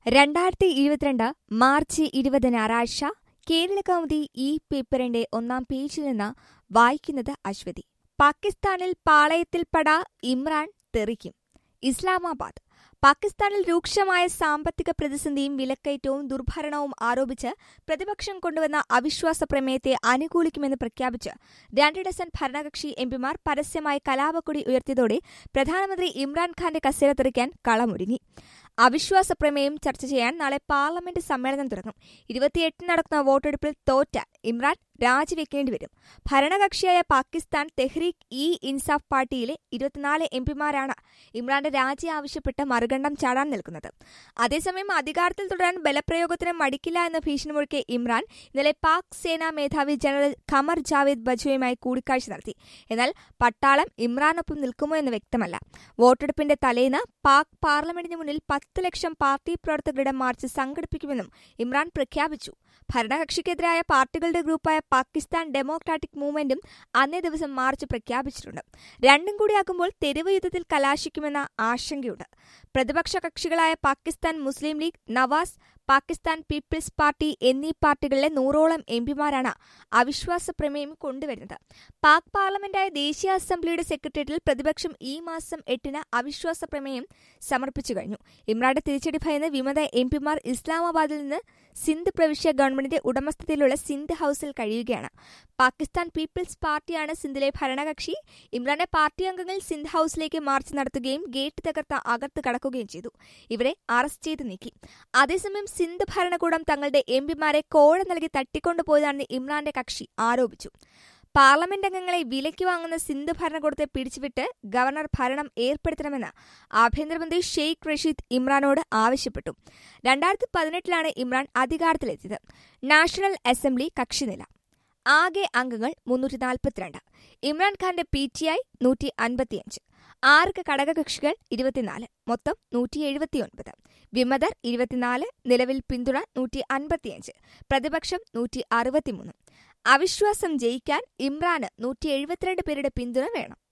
രണ്ടായിരത്തി ഇരുപത്തിരണ്ട് മാർച്ച് ഇരുപത് ഞായറാഴ്ച കേരളകൗമുദി ഈ പേപ്പറിന്റെ ഒന്നാം പേജിൽ നിന്ന് വായിക്കുന്നത് അശ്വതി പാകിസ്ഥാനിൽ പാളയത്തിൽപ്പെട ഇമ്രാൻ തെറിക്കും ഇസ്ലാമാബാദ് പാകിസ്ഥാനിൽ രൂക്ഷമായ സാമ്പത്തിക പ്രതിസന്ധിയും വിലക്കയറ്റവും ദുർഭരണവും ആരോപിച്ച് പ്രതിപക്ഷം കൊണ്ടുവന്ന അവിശ്വാസ പ്രമേയത്തെ അനുകൂലിക്കുമെന്ന് പ്രഖ്യാപിച്ച് രണ്ട് ഡസൻ ഭരണകക്ഷി എംപിമാർ പരസ്യമായി കലാപക്കൊടി ഉയർത്തിയതോടെ പ്രധാനമന്ത്രി ഇമ്രാൻഖാന്റെ കസേര തെറിക്കാൻ കളമൊരുങ്ങി അവിശ്വാസ പ്രമേയം ചർച്ച ചെയ്യാൻ നാളെ പാർലമെന്റ് സമ്മേളനം തുടങ്ങും ഇരുപത്തിയെട്ടിന് നടക്കുന്ന വോട്ടെടുപ്പിൽ തോറ്റാൽ ഇമ്രാൻ രാജിവെക്കേണ്ടി വരും ഭരണകക്ഷിയായ പാകിസ്ഥാൻ തെഹ്രീക്ക് ഇ ഇൻസാഫ് പാർട്ടിയിലെ ഇരുപത്തിനാല് എംപിമാരാണ് ഇമ്രാന്റെ രാജി ആവശ്യപ്പെട്ട് മറുകണ്ഠം ചാടാൻ നിൽക്കുന്നത് അതേസമയം അധികാരത്തിൽ തുടരാൻ ബലപ്രയോഗത്തിന് മടിക്കില്ല എന്ന് ഭീഷണി മുഴക്കിയ ഇമ്രാൻ ഇന്നലെ പാക് സേനാ മേധാവി ജനറൽ ഖമർ ജാവേദ് ബജുവുമായി കൂടിക്കാഴ്ച നടത്തി എന്നാൽ പട്ടാളം ഇമ്രാനൊപ്പം നിൽക്കുമോ എന്ന് വ്യക്തമല്ല വോട്ടെടുപ്പിന്റെ തലേന്ന് പാക് പാർലമെന്റിന് മുന്നിൽ പത്ത് ലക്ഷം പാർട്ടി പ്രവർത്തകരുടെ മാർച്ച് സംഘടിപ്പിക്കുമെന്നും ഇമ്രാൻ പ്രഖ്യാപിച്ചു ഭരണകക്ഷിക്കെതിരായ പാർട്ടികളുടെ ഗ്രൂപ്പായ പാകിസ്ഥാൻ ഡെമോക്രാറ്റിക് മൂവ്മെന്റും അന്നേ ദിവസം മാർച്ച് പ്രഖ്യാപിച്ചിട്ടുണ്ട് രണ്ടും കൂടിയാകുമ്പോൾ തെരുവ് യുദ്ധത്തിൽ കലാശിക്കുമെന്ന ആശങ്കയുണ്ട് പ്രതിപക്ഷ കക്ഷികളായ Pakistan Muslim league Nawaz Pakistan people's party എന്നീ പാർട്ടികളിലെ നൂറോളം എംപിമാരാണ് അവിശ്വാസ പ്രമേയം കൊണ്ടുവരുന്നത് പാക് പാർലമെന്റായ ദേശീയ അസംബ്ലിയുടെ സെക്രട്ടേറിയറ്റിൽ പ്രതിപക്ഷം ഈ മാസം എട്ടിന് അവിശ്വാസ പ്രമേയം സമർപ്പിച്ചു കഴിഞ്ഞു ഇമ്രാന്റെ തിരിച്ചടി ഭയന്ന് വിമത എംപിമാർ ഇസ്ലാമാബാദിൽ നിന്ന് സിന്ധ് പ്രവിശ്യ ഗവൺമെന്റിന്റെ ഉടമസ്ഥതയിലുള്ള സിന്ധ് ഹൌസിൽ കഴിയുകയാണ് പാകിസ്ഥാൻ പീപ്പിൾസ് പാർട്ടിയാണ് സിന്ധിലെ ഭരണകക്ഷി ഇമ്രാന്റെ പാർട്ടി അംഗങ്ങൾ സിന്ധ് ഹൌസിലേക്ക് മാർച്ച് നടത്തുകയും ഗേറ്റ് തകർത്ത് അകത്ത് കടക്കുകയും ചെയ്തു ഇവരെ അറസ്റ്റ് ചെയ്ത് നീക്കി അതേസമയം സിന്ധ് ഭരണകൂടം തങ്ങളുടെ എംപിമാരെ കോഴ നൽകി തട്ടിക്കൊണ്ടുപോയതാണെന്ന് ഇമ്രാന്റെ കക്ഷി ആരോപിച്ചു പാർലമെന്റ് അംഗങ്ങളെ വിലയ്ക്ക് വാങ്ങുന്ന സിന്ധ് ഭരണകൂടത്തെ പിടിച്ചുവിട്ട് ഗവർണർ ഭരണം ഏർപ്പെടുത്തണമെന്ന് ആഭ്യന്തരമന്ത്രി ഷെയ്ഖ് റഷീദ് ഇമ്രാനോട് ആവശ്യപ്പെട്ടു രണ്ടായിരത്തി പതിനെട്ടിലാണ് ഇമ്രാൻ അധികാരത്തിലെത്തിയത് നാഷണൽ അസംബ്ലി കക്ഷിനില ആകെ അംഗങ്ങൾ മുന്നൂറ്റി നാൽപ്പത്തിരണ്ട് ഇമ്രാൻഖാന്റെ പി ടി ഐ നൂറ്റി അൻപത്തിയഞ്ച് ആറ് ഘടകകക്ഷികൾ ഇരുപത്തിനാല് മൊത്തം നൂറ്റി എഴുപത്തിയൊൻപത് വിമതർ ഇരുപത്തിനാല് നിലവിൽ പിന്തുണ നൂറ്റി അൻപത്തിയഞ്ച് പ്രതിപക്ഷം നൂറ്റി അറുപത്തിമൂന്ന് അവിശ്വാസം ജയിക്കാൻ ഇമ്രാന് നൂറ്റി എഴുപത്തിരണ്ട് പേരുടെ പിന്തുണ വേണം